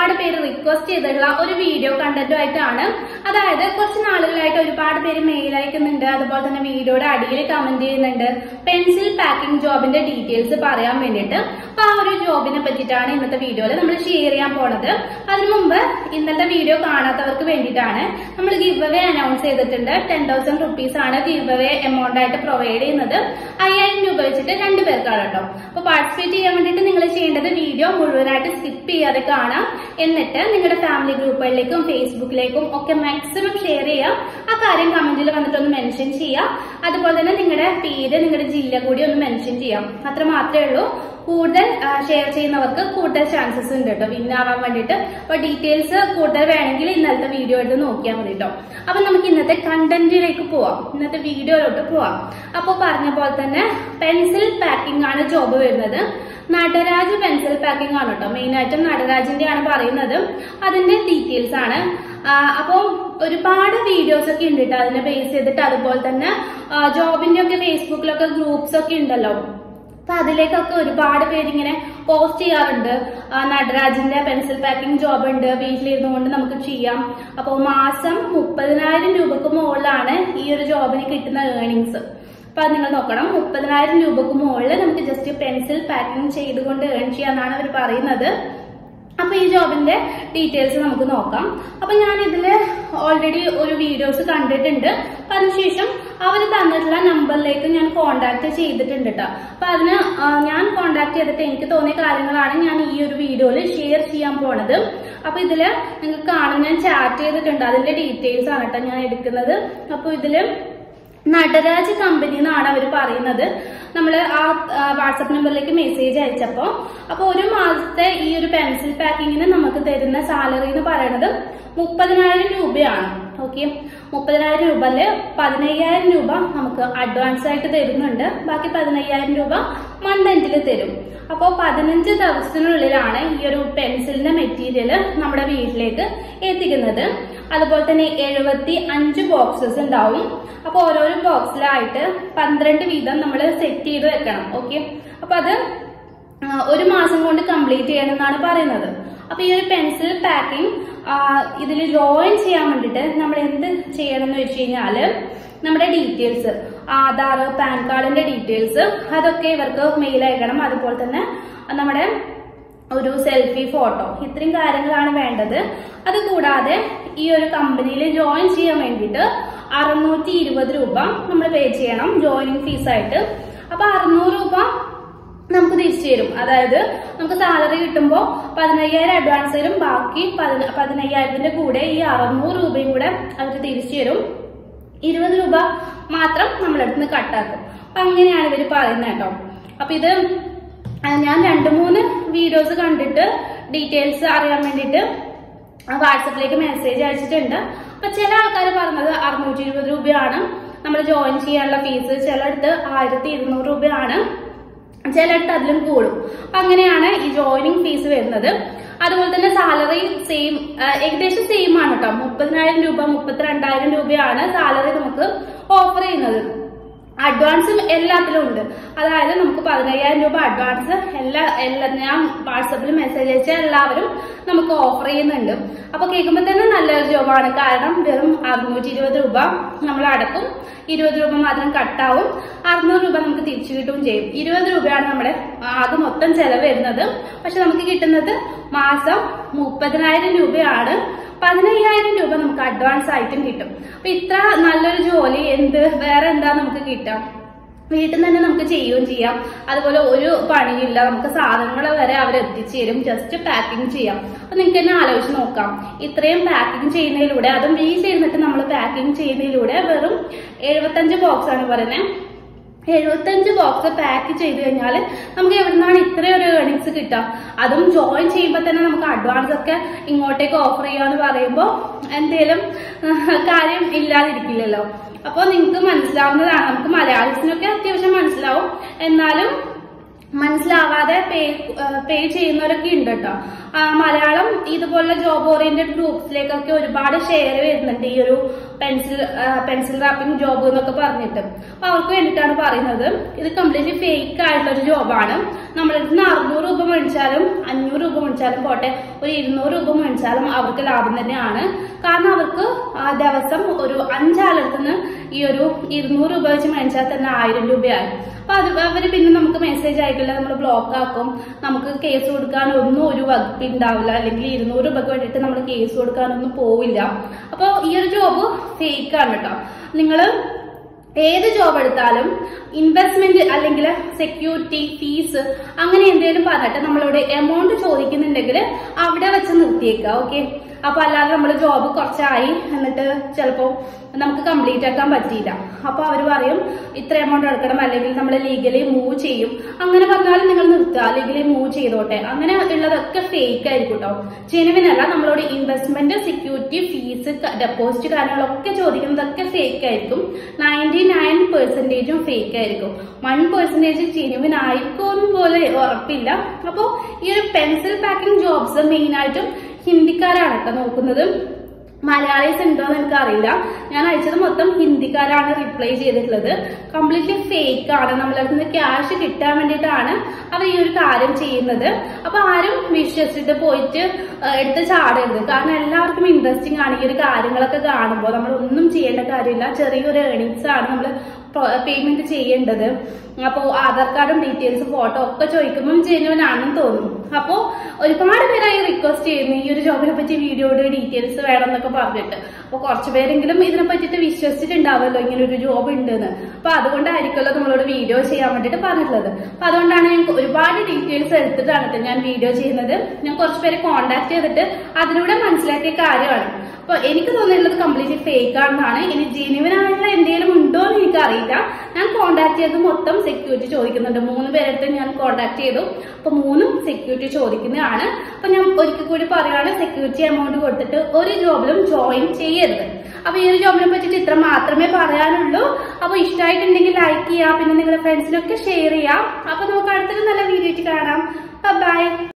ഒരുപാട് പേര് റിക്വസ്റ്റ് ചെയ്തിട്ടുള്ള ഒരു വീഡിയോ കണ്ടന്റുമായിട്ടാണ് അതായത് കുറച്ച് നാളുകളായിട്ട് ഒരുപാട് പേര് മെയിൽ അയക്കുന്നുണ്ട് അതുപോലെ തന്നെ വീഡിയോയുടെ അടിയിൽ കമന്റ് ചെയ്യുന്നുണ്ട് പെൻസിൽ പാക്കിംഗ് ജോബിന്റെ ഡീറ്റെയിൽസ് പറയാൻ വേണ്ടിയിട്ട് അപ്പൊ ആ ഒരു ജോബിനെ പറ്റിയിട്ടാണ് ഇന്നത്തെ വീഡിയോയിൽ നമ്മൾ ഷെയർ ചെയ്യാൻ പോണത് അതിനു മുമ്പ് ഇന്നത്തെ വീഡിയോ കാണാത്തവർക്ക് വേണ്ടിയിട്ടാണ് നമ്മൾ ഗിവ് അവേ അനൗൺസ് ചെയ്തിട്ടുണ്ട് ടെൻ തൗസൻഡ് റുപ്പീസ് ആണ് ഗിവ് അവേ എമൗണ്ട് ആയിട്ട് പ്രൊവൈഡ് ചെയ്യുന്നത് അയ്യായിരം രൂപ വെച്ചിട്ട് രണ്ടു പേർക്കാണ് കേട്ടോ അപ്പൊ പാർട്ടിസിപ്പേറ്റ് ചെയ്യാൻ വേണ്ടിയിട്ട് നിങ്ങൾ ചെയ്യേണ്ടത് വീഡിയോ മുഴുവനായിട്ട് സ്കിപ്പ് ചെയ്യാതെ കാണാം എന്നിട്ട് നിങ്ങളുടെ ഫാമിലി ഗ്രൂപ്പുകളിലേക്കും ഫേസ്ബുക്കിലേക്കും ഒക്കെ മാക്സിമം ഷെയർ ചെയ്യാം ആ കാര്യം കമന്റിൽ വന്നിട്ടൊന്ന് മെൻഷൻ ചെയ്യാം അതുപോലെ തന്നെ നിങ്ങളുടെ പേര് നിങ്ങളുടെ ജില്ല കൂടി ഒന്ന് മെൻഷൻ ചെയ്യാം അത്ര മാത്രമേ ഉള്ളൂ കൂടുതൽ ഷെയർ ചെയ്യുന്നവർക്ക് കൂടുതൽ ചാൻസസ് ഉണ്ട് കേട്ടോ വിൻ ആവാൻ വേണ്ടിയിട്ട് അപ്പൊ ഡീറ്റെയിൽസ് കൂടുതൽ വേണമെങ്കിൽ ഇന്നലത്തെ വീഡിയോ എടുത്ത് നോക്കിയാൽ മതി കേട്ടോ അപ്പൊ നമുക്ക് ഇന്നത്തെ കണ്ടന്റിലേക്ക് പോവാം ഇന്നത്തെ വീഡിയോയിലോട്ട് പോവാം അപ്പൊ പറഞ്ഞ പോലെ തന്നെ പെൻസിൽ പാക്കിംഗ് ആണ് ജോബ് വരുന്നത് നടരാജ് പെൻസിൽ പാക്കിംഗ് ആണ് കേട്ടോ മെയിൻ ആയിട്ടും നടരാജിന്റെ ആണ് പറയുന്നത് അതിന്റെ ഡീറ്റെയിൽസ് ആണ് അപ്പോൾ ഒരുപാട് വീഡിയോസ് ഒക്കെ ഉണ്ട് കേട്ടോ അതിനെ ബേസ് ചെയ്തിട്ട് അതുപോലെ തന്നെ ജോബിന്റെ ഒക്കെ ഫേസ്ബുക്കിലൊക്കെ ഗ്രൂപ്പ്സ് ഒക്കെ ഉണ്ടല്ലോ അപ്പൊ അതിലേക്കൊക്കെ ഒരുപാട് പേരിങ്ങനെ പോസ്റ്റ് ചെയ്യാറുണ്ട് ആ, നടരാജിന്റെ പെൻസിൽ പാക്കിംഗ് ജോബ് ഉണ്ട് വീട്ടിലിരുന്നു കൊണ്ട് നമുക്ക് ചെയ്യാം അപ്പോൾ മാസം മുപ്പതിനായിരം രൂപക്ക് മുകളിലാണ് ഈ ഒരു ജോബിന് കിട്ടുന്ന ഏർണിങ്സ് അപ്പൊ അത് നിങ്ങൾ നോക്കണം മുപ്പതിനായിരം രൂപക്ക് മുകളിൽ നമുക്ക് ജസ്റ്റ് പെൻസിൽ പാക്കിംഗ് ചെയ്തുകൊണ്ട് ഏൺ ചെയ്യാന്നാണ് അവർ പറയുന്നത് അപ്പൊ ഈ ജോബിന്റെ ഡീറ്റെയിൽസ് നമുക്ക് നോക്കാം അപ്പൊ ഞാൻ ഇതില് ഓൾറെഡി ഒരു വീഡിയോസ് കണ്ടിട്ടുണ്ട് അപ്പൊ അതിനുശേഷം അവർ തന്നിട്ടുള്ള നമ്പറിലേക്ക് ഞാൻ കോണ്ടാക്ട് ചെയ്തിട്ടുണ്ട് കേട്ടോ അപ്പൊ അതിന് ആ, ഞാൻ കോണ്ടാക്ട് ചെയ്തിട്ട് എനിക്ക് തോന്നിയ കാര്യങ്ങളാണ് ഞാൻ ഈ ഒരു വീഡിയോയിൽ ഷെയർ ചെയ്യാൻ പോണത് അപ്പൊ ഇതില് നിങ്ങൾക്ക് കാണാൻ ഞാൻ ചാറ്റ് ചെയ്തിട്ടുണ്ട് അതിന്റെ ഡീറ്റെയിൽസ് ആണ് കേട്ടോ ഞാൻ എടുക്കുന്നത് അപ്പൊ ഇതില് നടരാജ് കമ്പനി എന്നാണ് അവർ പറയുന്നത് നമ്മൾ ആ വാട്സപ്പ് നമ്പറിലേക്ക് മെസ്സേജ് അയച്ചപ്പോ അപ്പൊ ഒരു മാസത്തെ ഈ ഒരു പെൻസിൽ പാക്കിങ്ങിന് നമുക്ക് തരുന്ന സാലറി എന്ന് പറയുന്നത് മുപ്പതിനായിരം രൂപയാണ് ഓക്കെ മുപ്പതിനായിരം രൂപയില് പതിനയ്യായിരം രൂപ നമുക്ക് അഡ്വാൻസ് ആയിട്ട് തരുന്നുണ്ട് ബാക്കി പതിനയ്യായിരം രൂപ മന്ത് എൻഡിൽ തരും അപ്പോൾ പതിനഞ്ച് ദിവസത്തിനുള്ളിലാണ് ഈ ഒരു പെൻസിലിന്റെ മെറ്റീരിയൽ നമ്മുടെ വീട്ടിലേക്ക് എത്തിക്കുന്നത് അതുപോലെ തന്നെ എഴുപത്തി അഞ്ച് ബോക്സസ് ഉണ്ടാവും അപ്പൊ ഓരോരോ ബോക്സിലായിട്ട് പന്ത്രണ്ട് വീതം നമ്മൾ സെറ്റ് ചെയ്ത് വെക്കണം ഓക്കെ അപ്പൊ അത് ആ, ഒരു മാസം കൊണ്ട് കംപ്ലീറ്റ് ചെയ്യണം എന്നാണ് പറയുന്നത് അപ്പൊ ഈ ഒരു പെൻസിൽ പാക്കിംഗ് ഇതിൽ ജോയിൻ ചെയ്യാൻ വേണ്ടിയിട്ട് നമ്മൾ എന്ത് ചെയ്യണം എന്ന് വെച്ച് കഴിഞ്ഞാല് നമ്മുടെ ഡീറ്റെയിൽസ് ആധാർ പാൻ കാർഡിന്റെ ഡീറ്റെയിൽസ് അതൊക്കെ ഇവർക്ക് മെയിൽ അയക്കണം അതുപോലെ തന്നെ നമ്മുടെ ഒരു സെൽഫി ഫോട്ടോ ഇത്രയും കാര്യങ്ങളാണ് വേണ്ടത് അത് കൂടാതെ ഈ ഒരു കമ്പനിയിൽ ജോയിൻ ചെയ്യാൻ വേണ്ടിയിട്ട് അറുന്നൂറ്റി ഇരുപത് രൂപ നമ്മൾ പേ ചെയ്യണം ജോയിനിങ് ഫീസായിട്ട് അപ്പൊ അറുന്നൂറ് രൂപ നമുക്ക് തിരിച്ചു തരും അതായത് നമുക്ക് സാലറി കിട്ടുമ്പോൾ പതിനയ്യായിരം അഡ്വാൻസ് തരും ബാക്കി പതിന- പതിനയ്യായിരത്തിന്റെ കൂടെ ഈ അറുന്നൂറ് രൂപയും കൂടെ അവർ തിരിച്ചു തരും ഇരുപത് രൂപ മാത്രം നമ്മളടുത്ത് നിന്ന് കട്ടാക്കും അപ്പൊ അങ്ങനെയാണ് ഇവർ പറയുന്നത് കേട്ടോ അപ്പൊ ഇത് ആ, ഞാൻ രണ്ട് മൂന്ന് വീഡിയോസ് കണ്ടിട്ട് ഡീറ്റെയിൽസ് അറിയാൻ വേണ്ടിയിട്ട് വാട്സപ്പിലേക്ക് മെസ്സേജ് അയച്ചിട്ടുണ്ട് അപ്പൊ ചില ആൾക്കാർ പറഞ്ഞത് അറുന്നൂറ്റി ഇരുപത് രൂപയാണ് നമ്മൾ ജോയിൻ ചെയ്യാനുള്ള ഫീസ് ചിലടത്ത് ആയിരത്തി ഇരുന്നൂറ് രൂപയാണ് ചിലടത്ത് അതിലും കൂടും അപ്പൊ അങ്ങനെയാണ് ഈ ജോയിനിങ് ഫീസ് വരുന്നത് അതുപോലെ തന്നെ സാലറി സെയിം ഏകദേശം സെയിം ആണ് കേട്ടോ മുപ്പതിനായിരം രൂപ മുപ്പത്തിരണ്ടായിരം രൂപയാണ് സാലറി നമുക്ക് ഓഫർ ചെയ്യുന്നത് അഡ്വാൻസും എല്ലാത്തിലും ഉണ്ട് അതായത് നമുക്ക് പതിനയ്യായിരം രൂപ അഡ്വാൻസ് എല്ലാ എല്ലാ ഞാൻ വാട്സപ്പിൽ മെസ്സേജ് അയച്ച എല്ലാവരും നമുക്ക് ഓഫർ ചെയ്യുന്നുണ്ട് അപ്പൊ കേൾക്കുമ്പോൾ തന്നെ നല്ലൊരു ജോബാണ് കാരണം വെറും അറുന്നൂറ്റി ഇരുപത് രൂപ നമ്മൾ അടക്കും ഇരുപത് രൂപ മാത്രം കട്ടാവും അറുന്നൂറ് രൂപ നമുക്ക് തിരിച്ചു കിട്ടുകയും ചെയ്യും ഇരുപത് രൂപയാണ് നമ്മുടെ ആകെ മൊത്തം ചെലവ് വരുന്നത് പക്ഷെ നമുക്ക് കിട്ടുന്നത് മാസം മുപ്പതിനായിരം രൂപയാണ് പതിനയ്യായിരം രൂപ നമുക്ക് അഡ്വാൻസ് ആയിട്ടും കിട്ടും അപ്പൊ ഇത്ര നല്ലൊരു ജോലി എന്ത് വേറെ എന്താ നമുക്ക് കിട്ടാം വീട്ടിൽ നിന്ന് തന്നെ നമുക്ക് ചെയ്യുകയും ചെയ്യാം അതുപോലെ ഒരു പണിയില്ല നമുക്ക് സാധനങ്ങൾ വരെ അവർ എത്തിച്ചു തരും ജസ്റ്റ് പാക്കിംഗ് ചെയ്യാം അപ്പൊ നിങ്ങൾക്ക് തന്നെ ആലോചിച്ച് നോക്കാം ഇത്രയും പാക്കിംഗ് ചെയ്യുന്നതിലൂടെ അതും വീട്ടിലിരുന്നിട്ട് നമ്മൾ പാക്കിംഗ് ചെയ്യുന്നതിലൂടെ വെറും എഴുപത്തഞ്ച് ബോക്സ് ആണ് പറയുന്നത് എഴുപത്തഞ്ച് ബോക്സ് പാക്ക് ചെയ്ത് കഴിഞ്ഞാൽ നമുക്ക് എവിടുന്നാണ് ഇത്രയൊരു ഏർണിങ്സ് കിട്ടുക അതും ജോയിൻ ചെയ്യുമ്പോൾ തന്നെ നമുക്ക് അഡ്വാൻസ് ഒക്കെ ഇങ്ങോട്ടേക്ക് ഓഫർ ചെയ്യാന്ന് പറയുമ്പോൾ എന്തേലും ആഹ്, കാര്യം ഇല്ലാതിരിക്കില്ലല്ലോ അപ്പോൾ നിങ്ങൾക്ക് മനസ്സിലാവുന്നതാണ് നമുക്ക് മലയാളീസിനൊക്കെ അത്യാവശ്യം മനസ്സിലാവും എന്നാലും മനസ്സിലാവാതെ പേ പേ ചെയ്യുന്നവരൊക്കെ ഉണ്ട് കേട്ടോ ആ, മലയാളം ഇതുപോലുള്ള ജോബ് ഓറിയന്റഡ് ഗ്രൂപ്പ്സിലേക്കൊക്കെ ഒരുപാട് ഷെയർ വരുന്നുണ്ട് ഈ ഒരു പെൻസിൽ പെൻസിൽ റാപ്പിംഗ് ജോബ് എന്നൊക്കെ പറഞ്ഞിട്ട് അപ്പൊ അവർക്ക് വേണ്ടിയിട്ടാണ് പറയുന്നത് ഇത് കംപ്ലീറ്റ്ലി ഫേക്ക് ആയിട്ടുള്ള ഒരു ജോബാണ് നമ്മുടെ അടുത്ത് നിന്ന് അറുന്നൂറ് രൂപ മേടിച്ചാലും അഞ്ഞൂറ് രൂപ മേടിച്ചാലും പോട്ടെ ഒരു ഇരുന്നൂറ് രൂപ മേടിച്ചാലും അവർക്ക് ലാഭം തന്നെയാണ് കാരണം അവർക്ക് ആ ദിവസം ഒരു അഞ്ചാളടുത്ത് നിന്ന് ഈ ഒരു ഇരുന്നൂറ് രൂപ വെച്ച് മേടിച്ചാൽ തന്നെ ആയിരം രൂപയായി അപ്പൊ അത് അവര് പിന്നെ നമുക്ക് മെസ്സേജ് അയക്കില്ല നമ്മൾ ബ്ലോക്ക് ആക്കും നമുക്ക് കേസ് കൊടുക്കാൻ ഒന്നും ഒരു വകുപ്പ് ഉണ്ടാവില്ല അല്ലെങ്കിൽ ഇരുന്നൂറ് രൂപക്ക് വേണ്ടിയിട്ട് നമ്മൾ കേസ് കൊടുക്കാനൊന്നും പോവില്ല അപ്പോൾ ഈ ഒരു ജോബ് ഫേക്ക് ആണ് കേട്ടോ നിങ്ങള് ഏത് ജോബ് എടുത്താലും ഇൻവെസ്റ്റ്മെന്റ് അല്ലെങ്കിൽ സെക്യൂരിറ്റി ഫീസ് അങ്ങനെ എന്തെങ്കിലും പറഞ്ഞിട്ട് നമ്മളോട് എമൗണ്ട് ചോദിക്കുന്നുണ്ടെങ്കിൽ അവിടെ വെച്ച് നിർത്തിയേക്കുക ഓക്കെ അപ്പൊ അല്ലാതെ നമ്മൾ ജോബ് കുറച്ചായി എന്നിട്ട് ചിലപ്പോൾ നമുക്ക് കംപ്ലീറ്റ് ആക്കാൻ പറ്റിയില്ല അപ്പൊ അവർ പറയും ഇത്ര എമൗണ്ട് എടുക്കണം അല്ലെങ്കിൽ നമ്മൾ ലീഗലി മൂവ് ചെയ്യും അങ്ങനെ പറഞ്ഞാൽ നിങ്ങൾ നിർത്തുക ലീഗലി മൂവ് ചെയ്തോട്ടെ അങ്ങനെ ഉള്ളതൊക്കെ ഫേക്ക് ആയിരിക്കും കേട്ടോ ജെനുവിനല്ല നമ്മളോട് ഇൻവെസ്റ്റ്മെന്റ് സെക്യൂരിറ്റി ഫീസ് ഡെപ്പോസിറ്റ് കാര്യങ്ങളൊക്കെ ചോദിക്കുന്നതൊക്കെ ഫേക്ക് ആയിരിക്കും നയൻറ്റി നയൻ പെർസെന്റേജും ഫേക്ക് ആയിരിക്കും വൺ പെർസെന്റേജ് ജെനുവിൻ ആയിരിക്കും പോലെ ഉറപ്പില്ല അപ്പോൾ ഈ ഒരു പെൻസിൽ പാക്കിംഗ് ജോബ്സ് മെയിൻ ആയിട്ടും ഹിന്ദിക്കാരാണ് കേട്ടോ നോക്കുന്നത് മലയാളീസ് ഉണ്ടോന്ന് എനിക്ക് അറിയില്ല ഞാൻ അയച്ചത് മൊത്തം ഹിന്ദിക്കാരാണ് റിപ്ലൈ ചെയ്തിട്ടുള്ളത് കംപ്ലീറ്റ്ലി ഫേക്ക് ആണ് നമ്മളെ അടുത്ത് നിന്ന് ക്യാഷ് കിട്ടാൻ വേണ്ടിയിട്ടാണ് അവർ ഈ ഒരു കാര്യം ചെയ്യുന്നത് അപ്പൊ ആരും വിശ്വസിച്ചിട്ട് പോയിട്ട് ആ, എടുത്ത് ചാടരുത് കാരണം എല്ലാവർക്കും ഇൻട്രസ്റ്റിംഗ് ആണ് ഈ ഒരു കാര്യങ്ങളൊക്കെ കാണുമ്പോൾ നമ്മൾ ഒന്നും ചെയ്യേണ്ട കാര്യമില്ല ചെറിയൊരു ഏണിങ്സ് ആണ് നമ്മൾ പേയ്മെന്റ് ചെയ്യേണ്ടത് അപ്പോൾ ആധാർ കാർഡും ഡീറ്റെയിൽസും ഫോട്ടോ ഒക്കെ ചോദിക്കുമ്പോൾ ജെന്യൂൻ ആണെന്ന് തോന്നും അപ്പോൾ ഒരുപാട് പേരായി റിക്വസ്റ്റ് ചെയ്യുന്നു ഈ ഒരു ജോബിനെ പറ്റി വീഡിയോയുടെ ഡീറ്റെയിൽസ് വേണം എന്നൊക്കെ പറഞ്ഞിട്ട് അപ്പോൾ കുറച്ച് പേരെങ്കിലും ഇതിനെ പറ്റിയിട്ട് വിശ്വസിച്ചിട്ടുണ്ടാവുമല്ലോ ഇങ്ങനെ ഒരു ജോബ് ഉണ്ടെന്ന് അപ്പൊ അതുകൊണ്ടായിരിക്കുമല്ലോ നമ്മളോട് വീഡിയോ ചെയ്യാൻ വേണ്ടിയിട്ട് പറഞ്ഞിട്ടുള്ളത് അപ്പൊ അതുകൊണ്ടാണ് ഞാൻ ഒരുപാട് ഡീറ്റെയിൽസ് എടുത്തിട്ടാണ് ട്ടോ ഞാൻ വീഡിയോ ചെയ്യുന്നത് ഞാൻ കുറച്ച് പേരെ കോൺടാക്ട് ചെയ്തിട്ട് അതിലൂടെ മനസ്സിലാക്കിയ കാര്യമാണ് അപ്പൊ എനിക്ക് തോന്നിയിട്ടുള്ളത് കംപ്ലീറ്റ്ലി ഫേക്ക് ആണെന്നാണ് ഇനി ജെന്യുവൻ ആയിട്ടുള്ള എന്തെങ്കിലും ഉണ്ടോ എന്ന് എനിക്ക് അറിയില്ല ഞാൻ കോൺടാക്ട് ചെയ്ത് മൊത്തം സെക്യൂരിറ്റി ചോദിക്കുന്നുണ്ട് മൂന്ന് പേരെടുത്ത് ഞാൻ കോൺടാക്ട് ചെയ്തു അപ്പൊ മൂന്നും സെക്യൂരിറ്റി ചോദിക്കുന്നതാണ് അപ്പൊ ഞാൻ ഒരിക്കൽ കൂടി പറയുകയാണ് സെക്യൂരിറ്റി എമൗണ്ട് കൊടുത്തിട്ട് ഒരു ജോബിലും ജോയിൻ ചെയ്യരുത് അപ്പൊ ഈ ഒരു ജോബിനെ പറ്റിയിട്ട് ഇത്ര മാത്രമേ പറയാനുള്ളൂ അപ്പൊ ഇഷ്ടമായിട്ടുണ്ടെങ്കിൽ ലൈക്ക് ചെയ്യാം പിന്നെ നിങ്ങളുടെ ഫ്രണ്ട്സിനൊക്കെ ഷെയർ ചെയ്യാം അപ്പൊ നമുക്ക് അടുത്തൊരു നല്ല വീഡിയോ കാണാം ബൈ